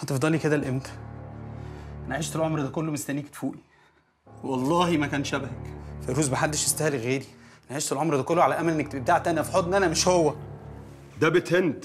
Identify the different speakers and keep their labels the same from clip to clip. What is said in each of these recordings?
Speaker 1: هتفضلي كده لامتى انا عشت العمر ده كله مستنيك تفوقي والله ما كان شبهك فيروز محدش يستاهل غيري انا عشت العمر ده كله على امل انك تبقى بتاعتي انا في حضن انا مش هو
Speaker 2: ده بيت هند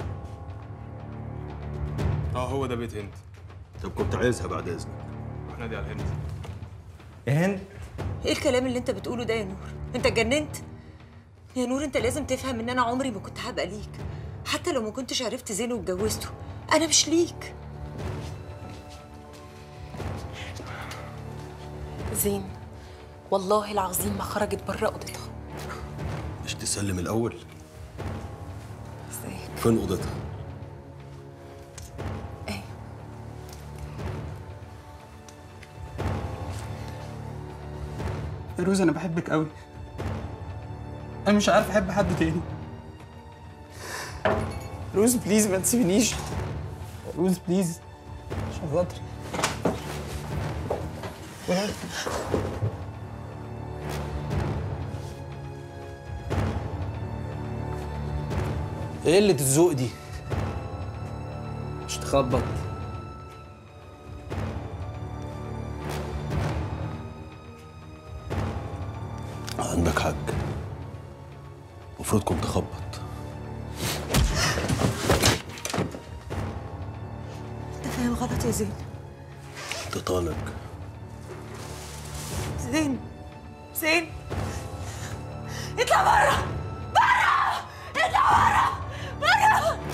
Speaker 3: اه هو ده بيت هند
Speaker 2: طب كنت عايزها بعد اذنك
Speaker 3: روح نادي على هند
Speaker 4: يا هند
Speaker 5: ايه الكلام اللي انت بتقوله ده يا نور انت اتجننت يا نور انت لازم تفهم ان انا عمري ما كنت هبقى ليك حتى لو ما كنتش عرفت زين واتجوزته انا مش ليك زين والله العظيم ما خرجت بره اوضتها
Speaker 2: مش تسلم الاول
Speaker 5: ازاي
Speaker 2: فين اوضتها
Speaker 5: ايه
Speaker 1: فيروز انا بحبك قوي انا مش عارف احب حد تاني فيروز بليز ما تسيبنيش فيروز بليز عشان خاطري ايه قلة الذوق دي؟ مش تخبط
Speaker 2: عندك حق المفروض كنت اخبط
Speaker 5: انت فاهم غلط يا زين
Speaker 2: انت طالق
Speaker 5: زين زين اطلع بره بره اطلع بره بره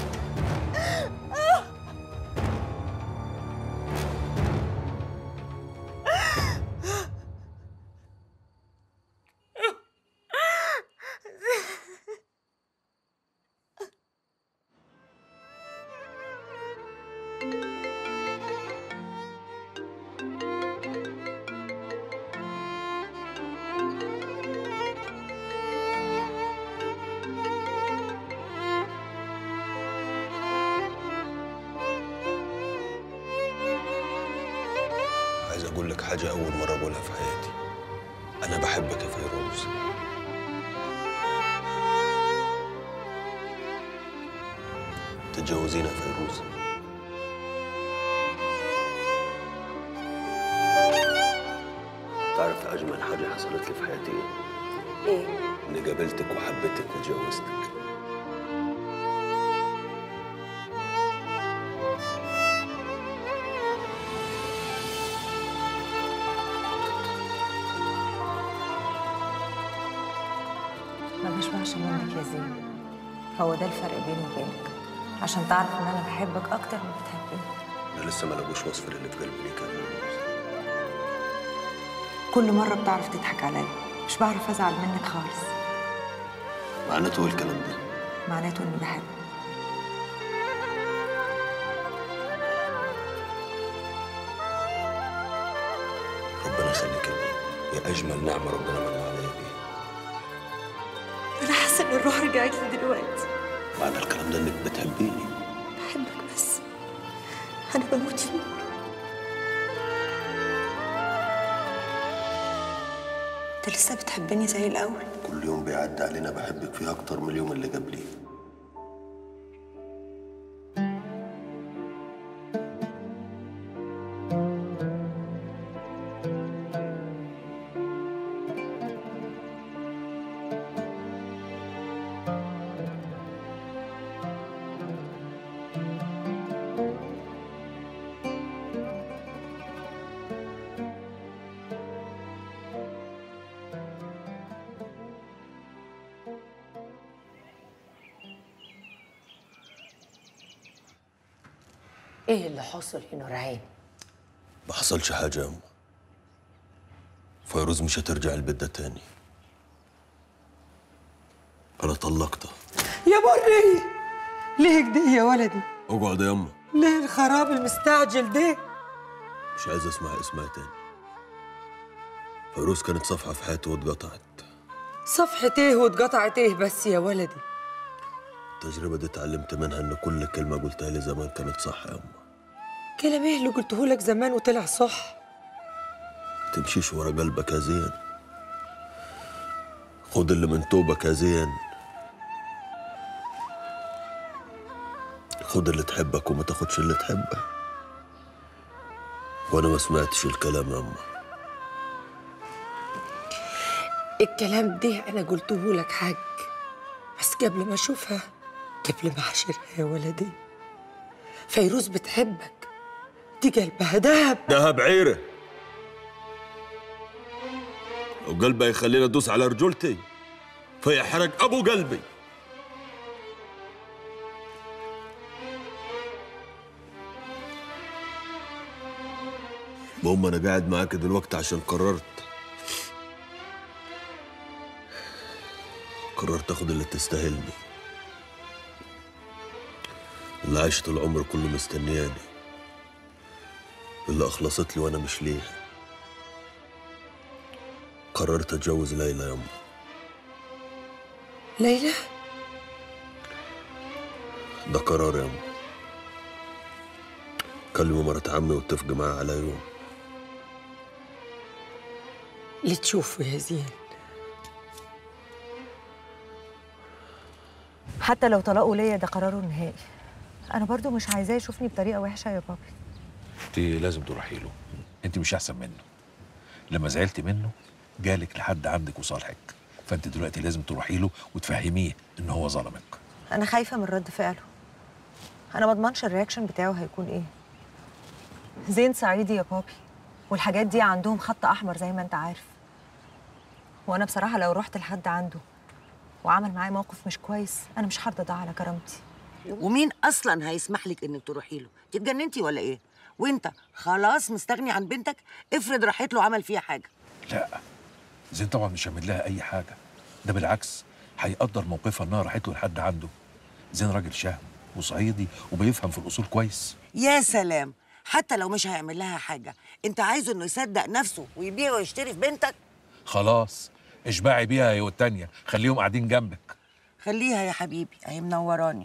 Speaker 2: عايز اقول لك حاجه اول مره اقولها في حياتي انا بحبك يا فيروز تتجوزينا يا فيروز تعرف اجمل حاجه حصلت لي في حياتي ايه
Speaker 5: ايه
Speaker 2: اني قابلتك وحبيتك وتجوزتك
Speaker 5: ما بشبعش منك يا زين هو ده الفرق بيني وبينك عشان تعرف ان انا بحبك اكتر ما بتحبني
Speaker 2: انا لسه ما لقوش وصف اللي في قلبي ليك يا فيروز
Speaker 5: كل مره بتعرف تضحك عليا مش بعرف ازعل منك خالص
Speaker 2: معناته ايه الكلام ده
Speaker 5: معناته اني بحبك
Speaker 2: ربنا يخليك لي يا اجمل نعمه ربنا من عليا بيها
Speaker 5: انا حاسه ان الروح رجعت لي دلوقتي
Speaker 2: معنى الكلام ده انك بتحبيني
Speaker 5: بحبك بس انا بموت فيك انت لسه بتحبني زي الاول
Speaker 2: كل يوم بيعدي علينا بحبك فيه اكتر من اليوم اللي قبليه
Speaker 6: ايه اللي حصل يا نور عين
Speaker 2: ما حصلش حاجه يا أم فيروز مش هترجع البيت ده تاني انا طلقتها
Speaker 7: يا بري ليه كده يا ولدي
Speaker 2: اقعد يا أم
Speaker 7: ليه الخراب المستعجل ده
Speaker 2: مش عايز اسمع اسمها تاني فيروز كانت صفحه في حياتي واتقطعت
Speaker 7: صفحة ايه واتقطعت ايه بس يا ولدي
Speaker 2: التجربه دي اتعلمت منها ان كل كلمه قلتها لي زمان كانت صح يا أم
Speaker 7: كلام ايه اللي قلته لك زمان وطلع صح
Speaker 2: تمشيش ورا قلبك يا زين خد اللي من توبك يا زين خد اللي تحبك وما تاخدش اللي تحبه وانا ما سمعتش الكلام يا أما
Speaker 6: الكلام ده انا قلته لك حاج بس قبل ما اشوفها قبل ما اعاشرها يا ولدي فيروز بتحبك دي قلبها دهب
Speaker 2: دهب عيره وقلبي يخليني ادوس على رجولتي فيحرق ابو قلبي المهم انا قاعد معاك دلوقتي عشان قررت قررت اخد اللي تستاهلني اللي عايش طول عمري كله مستنياني اللي اخلصت لي وانا مش ليها قررت اتجوز ليلى يا أم
Speaker 6: ليلى
Speaker 2: ده قرار يا أم كلموا مرات عمي واتفق معاها على يوم
Speaker 6: اللي تشوفه يا زين
Speaker 5: حتى لو طلقوا ليا ده قراره النهائي انا برضو مش عايزاه يشوفني بطريقه وحشه يا بابي
Speaker 8: انت لازم تروحي له انت مش احسن منه لما زعلت منه جالك لحد عندك وصالحك فانت دلوقتي لازم تروحي له وتفهميه ان هو ظلمك
Speaker 5: انا خايفه من رد فعله انا ما اضمنش الرياكشن بتاعه هيكون ايه زين صعيدي يا بابي والحاجات دي عندهم خط احمر زي ما انت عارف وانا بصراحه لو رحت لحد عنده وعمل معايا موقف مش كويس انا مش هرضى ده على كرامتي
Speaker 9: ومين اصلا هيسمح لك انك تروحي له تتجننتي ولا ايه وانت خلاص مستغني عن بنتك افرض راحت له عمل فيها حاجه
Speaker 8: لا زين طبعا مش هعمل لها اي حاجه ده بالعكس هيقدر موقفها انها راحت له لحد عنده زين راجل شهم وصعيدي وبيفهم في الاصول كويس
Speaker 9: يا سلام حتى لو مش هيعمل لها حاجه انت عايزه انه يصدق نفسه ويبيع ويشتري في بنتك
Speaker 8: خلاص اشبعي بيها يا والتانية خليهم قاعدين جنبك
Speaker 9: خليها يا حبيبي اهي منوراني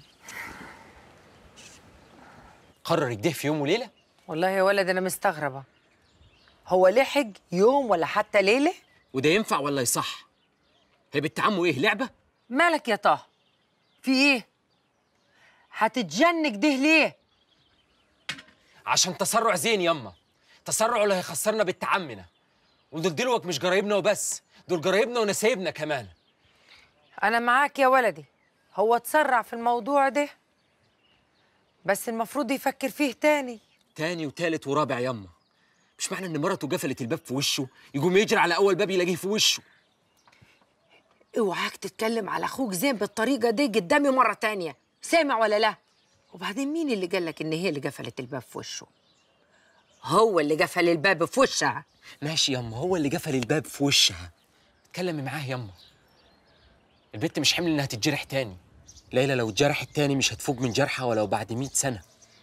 Speaker 10: قرر يجده في يوم وليله
Speaker 7: والله يا ولد انا مستغربه هو لحق يوم ولا حتى ليله
Speaker 10: وده ينفع ولا يصح هي بنت عمه ايه لعبه
Speaker 7: مالك يا طه في ايه هتتجنك ده ليه
Speaker 10: عشان تسرع زين يما تسرع اللي هيخسرنا بنت عمنا ودول دلوك مش جرايبنا وبس دول جرايبنا ونسايبنا كمان
Speaker 7: انا معاك يا ولدي هو اتسرع في الموضوع ده بس المفروض يفكر فيه تاني
Speaker 10: تاني وتالت ورابع يما مش معنى ان مرته قفلت الباب في وشه يقوم يجري على اول باب يلاقيه في وشه
Speaker 6: اوعاك تتكلم على اخوك زين بالطريقه دي قدامي مره تانية سامع ولا لا وبعدين مين اللي قال لك ان هي اللي قفلت الباب في وشه هو اللي قفل الباب في وشها
Speaker 10: ماشي يما هو اللي قفل الباب في وشها اتكلمي معاه يما البت مش حمل انها تتجرح تاني ليلى لو اتجرحت تاني مش هتفوق من جرحها ولو بعد مئة سنة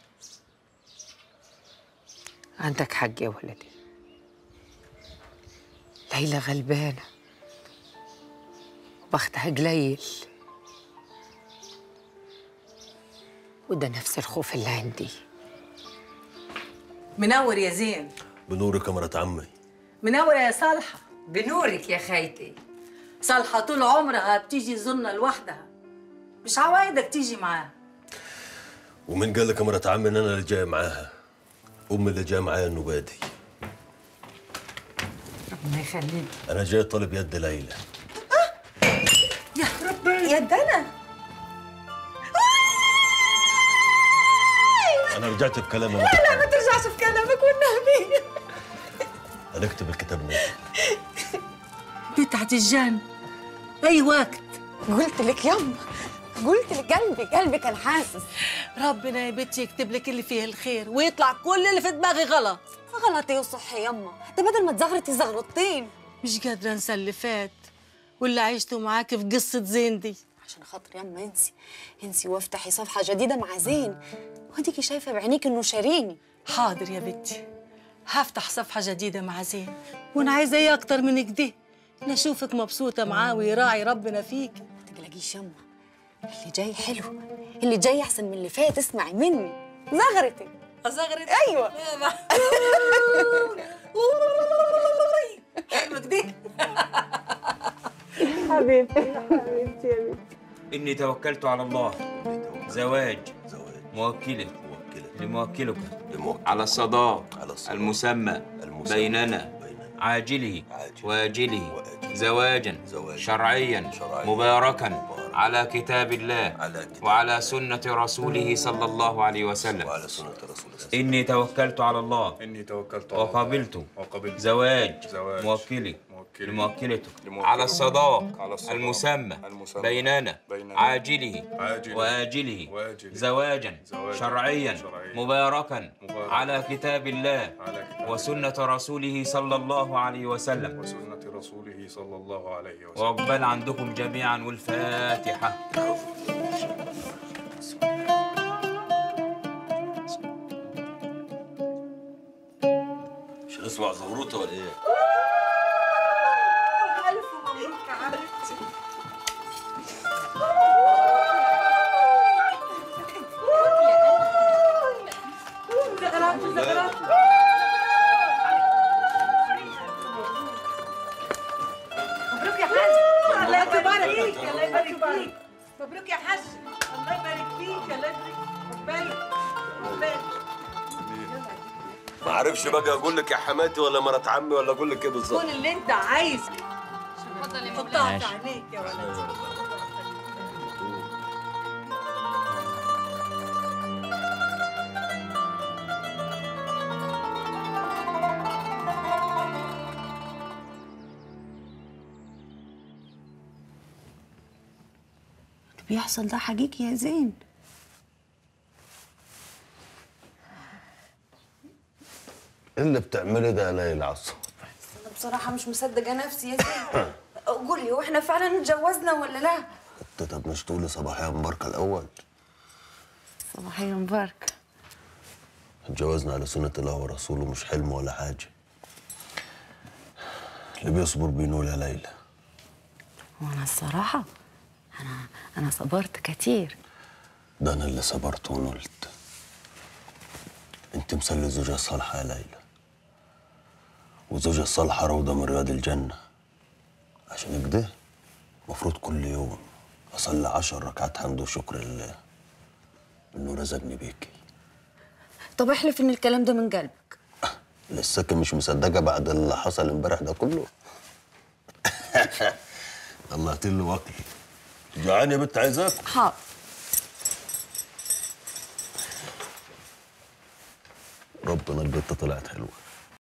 Speaker 7: عندك حق يا ولدي ليلى غلبانة وبختها قليل وده نفس الخوف اللي عندي
Speaker 11: منور يا زين
Speaker 2: بنورك يا مرات عمي
Speaker 11: منور يا صالحة
Speaker 7: بنورك يا خيتي
Speaker 11: صالحة طول عمرها بتيجي تزورنا لوحدها مش عوايدك تيجي معاها
Speaker 2: ومين قال لك يا مرات عمي ان انا اللي جاي معاها امي اللي جايه معايا النبادي
Speaker 7: ربنا يخليك
Speaker 2: انا جاي طالب يد ليلى
Speaker 11: يا ربي يا دنا
Speaker 2: انا رجعت بكلامي
Speaker 11: لا لا ما ترجعش في كلامك والنبي
Speaker 2: انا اكتب الكتاب نازل
Speaker 11: بتاعت الجن اي وقت
Speaker 6: قلت لك يما قلت لك قلبي قلبي كان حاسس
Speaker 11: ربنا يا بنتي يكتب لك اللي فيه الخير ويطلع كل اللي في دماغي غلط
Speaker 6: غلط ايه وصح يما ده بدل ما تزغرتي زغرتين
Speaker 11: مش قادرة انسى اللي فات واللي عشته معاك في قصة زين دي
Speaker 6: عشان خاطر يما انسي انسي وافتحي صفحه جديده مع زين واديكي شايفه بعينيك انه شاريني
Speaker 11: حاضر يا بنتي هفتح صفحة جديدة مع زين وانا عايزة ايه اكتر من كده نشوفك مبسوطة معاه ويراعي ربنا فيك
Speaker 6: ما تقلقيش يما اللي جاي حلو اللي جاي احسن من اللي فات اسمعي مني زغرتي
Speaker 11: أزغرت
Speaker 6: ايوه
Speaker 11: حلوة كده
Speaker 12: إني توكلت على الله زواج
Speaker 2: زواج
Speaker 12: موكلة
Speaker 2: موكله
Speaker 12: لموكلك
Speaker 2: لموكل.
Speaker 12: على الصداق
Speaker 2: على الصداق.
Speaker 12: المسمى,
Speaker 2: المسمى.
Speaker 12: بيننا
Speaker 2: بيننا.
Speaker 12: عاجله
Speaker 2: عاجل.
Speaker 12: واجله
Speaker 2: وآجله.
Speaker 12: زواجا
Speaker 2: زواجا.
Speaker 12: شرعيا
Speaker 2: شرعيا.
Speaker 12: مباركا
Speaker 2: مباركا.
Speaker 12: على كتاب الله
Speaker 2: على كتاب
Speaker 12: وعلى سنة رسوله صلى الله عليه وسلم
Speaker 2: وعلى سنة رسول الله
Speaker 12: إني توكلت على الله
Speaker 3: إني توكلت على الله
Speaker 12: وقبلت
Speaker 3: وقبلت
Speaker 12: زواج
Speaker 3: زواج
Speaker 12: موكلي
Speaker 3: موكلي
Speaker 12: لموكلته
Speaker 3: لموكلته.
Speaker 12: على الصداق
Speaker 3: على الصداق
Speaker 12: المسمى
Speaker 3: المسمى
Speaker 12: بيننا
Speaker 3: بيننا
Speaker 12: عاجله
Speaker 3: عاجله
Speaker 12: وآجله
Speaker 3: وآجله
Speaker 12: زواجا
Speaker 3: زواجا
Speaker 12: شرعيا
Speaker 3: شرعيا
Speaker 12: مباركا
Speaker 3: مباركا
Speaker 12: على كتاب الله
Speaker 3: على كتاب
Speaker 12: وسنة رسوله صلى الله عليه وسلم
Speaker 3: وسنة رسوله صلى الله عليه وسلم
Speaker 12: وعقبال عندكم جميعا والفاتحة
Speaker 2: مش هنسمع زغروطه ولا ايه؟
Speaker 5: ألف مبروك يا حبيبتي مبروك يا حاج الله يبارك فيك الله يبارك فيك مبروك يا حاج الله يبارك فيك الله يبارك عقبالك عقبالك
Speaker 2: ما اعرفش بقى اقول لك يا حماتي ولا مرات عمي ولا اقول لك ايه بالظبط
Speaker 5: كل اللي انت عايزه حطها في عينيك يا ولد
Speaker 13: بيحصل ده حقيقي يا زين
Speaker 2: ايه اللي بتعملي ده يا ليلى عصام؟
Speaker 13: انا بصراحه مش مصدقه نفسي يا زين قولي هو احنا فعلا اتجوزنا ولا لا
Speaker 2: انت طب مش تقولي صباحية مباركة الأول
Speaker 13: صباحيه مبارك
Speaker 2: اتجوزنا على سنة الله ورسوله مش حلم ولا حاجة اللي بيصبر بينول يا ليلى
Speaker 13: وانا الصراحه انا انا صبرت كتير
Speaker 2: ده أنا اللي صبرت ونلت أنت مسلي زوجة صالحة يا ليلى وزوجة صالحة روضة من رياض الجنة عشان كده المفروض كل يوم أصلي عشر ركعات حمد وشكر لله إنه رزقني بيكي
Speaker 13: طب احلف ان الكلام ده من قلبك
Speaker 2: لساكي مش مصدقة بعد اللي حصل امبارح ده كله الله له واكل جعان يا بنت عايزاك
Speaker 13: حاضر
Speaker 2: ربنا البت طلعت حلوة